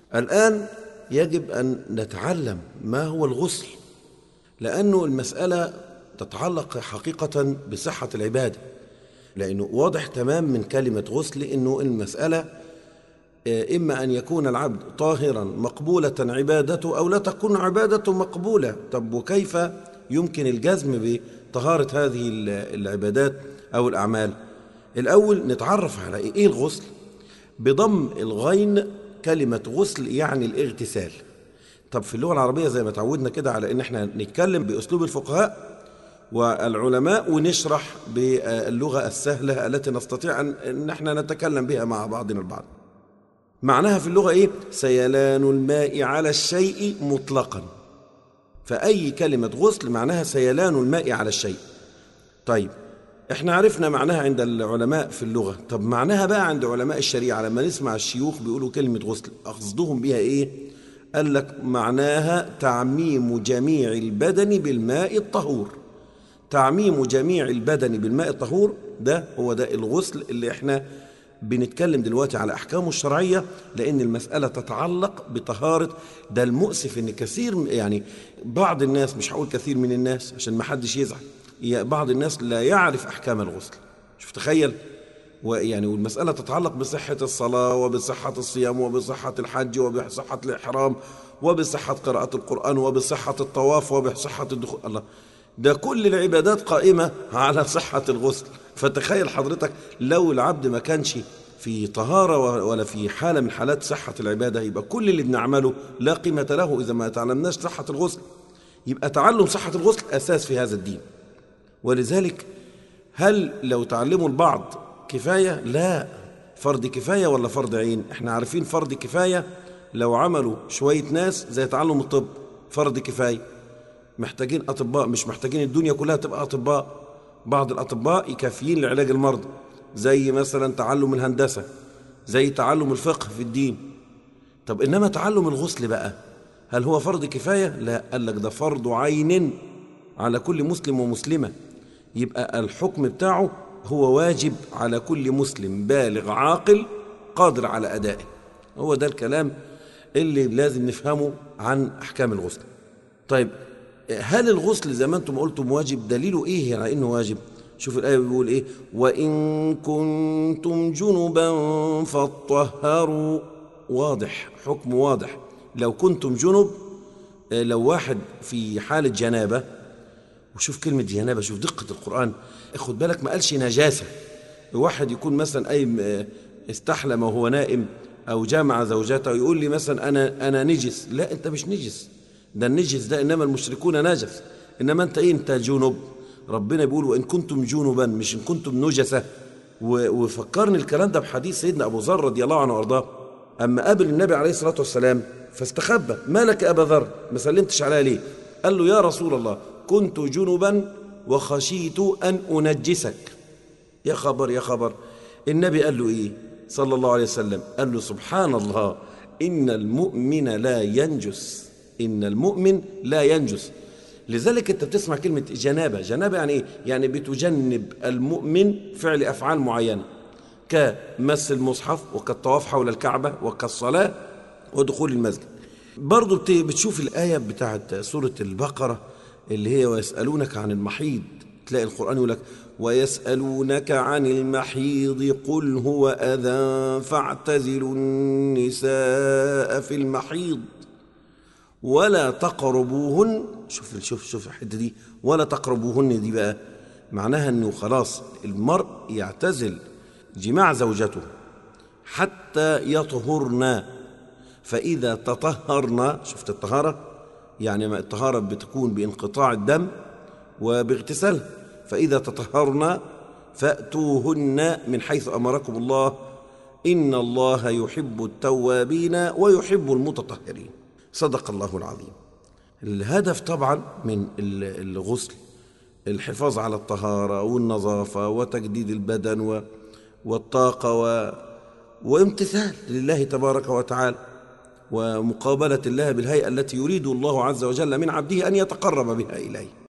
الآن يجب أن نتعلم ما هو الغسل لأنه المسألة تتعلق حقيقة بصحة العبادة لأنه واضح تمام من كلمة غسل أنه المسألة إما أن يكون العبد طاهرا مقبولة عبادته أو لا تكون عبادته مقبولة طب وكيف يمكن الجزم بطهارة هذه العبادات أو الأعمال الأول نتعرف على إيه الغسل بضم الغين كلمة غسل يعني الاغتسال طب في اللغة العربية زي ما تعودنا كده على إن احنا نتكلم بأسلوب الفقهاء والعلماء ونشرح باللغة السهلة التي نستطيع أن احنا نتكلم بها مع بعضنا البعض معناها في اللغة إيه؟ سيلان الماء على الشيء مطلقا فأي كلمة غسل معناها سيلان الماء على الشيء طيب احنا عرفنا معناها عند العلماء في اللغة طب معناها بقى عند علماء الشريعة لما نسمع الشيوخ بيقولوا كلمة غسل قصدهم بها ايه قال لك معناها تعميم جميع البدن بالماء الطهور تعميم جميع البدن بالماء الطهور ده هو ده الغسل اللي احنا بنتكلم دلوقتي على احكامه الشرعيه لان المساله تتعلق بطهاره ده المؤسف ان كثير يعني بعض الناس مش هقول كثير من الناس عشان ما حدش يزعل بعض الناس لا يعرف احكام الغسل شوف تخيل ويعني والمساله تتعلق بصحه الصلاه وبصحه الصيام وبصحه الحج وبصحه الاحرام وبصحه قراءه القران وبصحه الطواف وبصحه الدخول الله ده كل العبادات قائمة على صحة الغسل فتخيل حضرتك لو العبد ما كانش في طهارة ولا في حالة من حالات صحة العبادة يبقى كل اللي بنعمله لا قيمة له إذا ما تعلمناش صحة الغسل يبقى تعلم صحة الغسل أساس في هذا الدين ولذلك هل لو تعلموا البعض كفاية لا فرض كفاية ولا فرض عين احنا عارفين فرض كفاية لو عملوا شوية ناس زي تعلم الطب فرض كفاية محتاجين أطباء مش محتاجين الدنيا كلها تبقى أطباء بعض الأطباء يكفيين لعلاج المرضى زي مثلا تعلم الهندسة زي تعلم الفقه في الدين طب إنما تعلم الغسل بقى هل هو فرض كفاية؟ لا قال لك ده فرض عين على كل مسلم ومسلمة يبقى الحكم بتاعه هو واجب على كل مسلم بالغ عاقل قادر على أدائه هو ده الكلام اللي لازم نفهمه عن أحكام الغسل طيب هل الغسل زي ما انتم قلتم واجب دليله ايه على انه واجب شوف الايه بيقول ايه وان كنتم جنبا فاطهروا واضح حكم واضح لو كنتم جنب لو واحد في حاله جنابه وشوف كلمه جنابه شوف دقه القران خد بالك ما قالش نجاسه واحد يكون مثلا اي استحلم وهو نائم او جامع زوجته يقول لي مثلا انا انا نجس لا انت مش نجس ده النجس ده انما المشركون نجس انما انت ايه انت جنب ربنا بيقول وان كنتم جنبا مش ان كنتم نجسه وفكرني الكلام ده بحديث سيدنا ابو ذر رضي الله عنه وارضاه اما قابل النبي عليه الصلاه والسلام فاستخبى ما لك ابا ذر ما سلمتش عليا ليه قال له يا رسول الله كنت جنبا وخشيت ان انجسك يا خبر يا خبر النبي قال له ايه صلى الله عليه وسلم قال له سبحان الله ان المؤمن لا ينجس إن المؤمن لا ينجس لذلك أنت بتسمع كلمة جنابة جنابة يعني إيه؟ يعني بتجنب المؤمن فعل أفعال معينة كمس المصحف وكالطواف حول الكعبة وكالصلاة ودخول المسجد برضو بتشوف الآية بتاعت سورة البقرة اللي هي ويسألونك عن المحيض تلاقي القرآن يقول لك ويسألونك عن المحيض قل هو أذى فاعتزلوا النساء في المحيض ولا تقربوهن شوف شوف شوف الحته دي ولا تقربوهن دي بقى معناها انه خلاص المرء يعتزل جماع زوجته حتى يطهرن فاذا تطهرن شفت الطهاره يعني الطهاره بتكون بانقطاع الدم وباغتسال فاذا تطهرن فاتوهن من حيث امركم الله ان الله يحب التوابين ويحب المتطهرين صدق الله العظيم الهدف طبعا من الغسل الحفاظ على الطهارة والنظافة وتجديد البدن والطاقة و... وامتثال لله تبارك وتعالى ومقابلة الله بالهيئة التي يريد الله عز وجل من عبده أن يتقرب بها إليه